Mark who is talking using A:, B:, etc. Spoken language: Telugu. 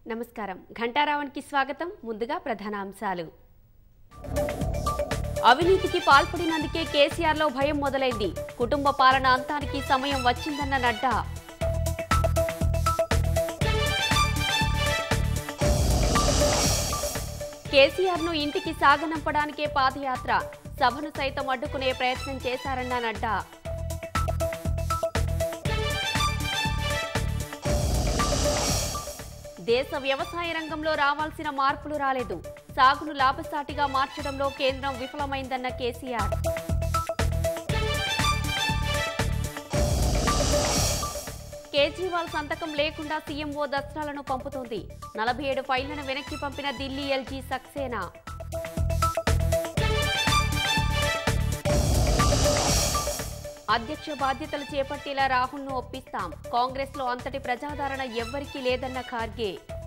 A: నమస్కారం ఘంటారావణ్కి స్వాగతం ముందుగా ప్రధాన అంశాలు అవినీతికి పాల్పడినందుకే కేసీఆర్లో భయం మొదలైంది కుటుంబ పాలన అంతానికి సమయం వచ్చిందన్న నడ్డా కేసీఆర్ను ఇంటికి సాగనంపడానికే పాదయాత్ర సభను సైతం అడ్డుకునే ప్రయత్నం చేశారన్న నడ్డా దేశ వ్యవసాయ రంగంలో రావాల్సిన మార్పులు రాలేదు సాగును లాభసాటిగా మార్చడంలో కేంద్రం విఫలమైందన్న కేసీఆర్ కేజ్రీవాల్ సంతకం లేకుండా సీఎంఓ దస్త్రాలను పంపుతోంది నలభై ఏడు ఫైళ్లను వెనక్కి పంపిన ఢిల్లీ ఎల్జీ సక్సేనా అధ్యక్ష బాధ్యతలు చేపట్టేలా రాహుల్ను ఒప్పిస్తాం కాంగ్రెస్లో అంతటి ప్రజాదరణ ఎవ్వరికీ లేదన్న ఖార్గే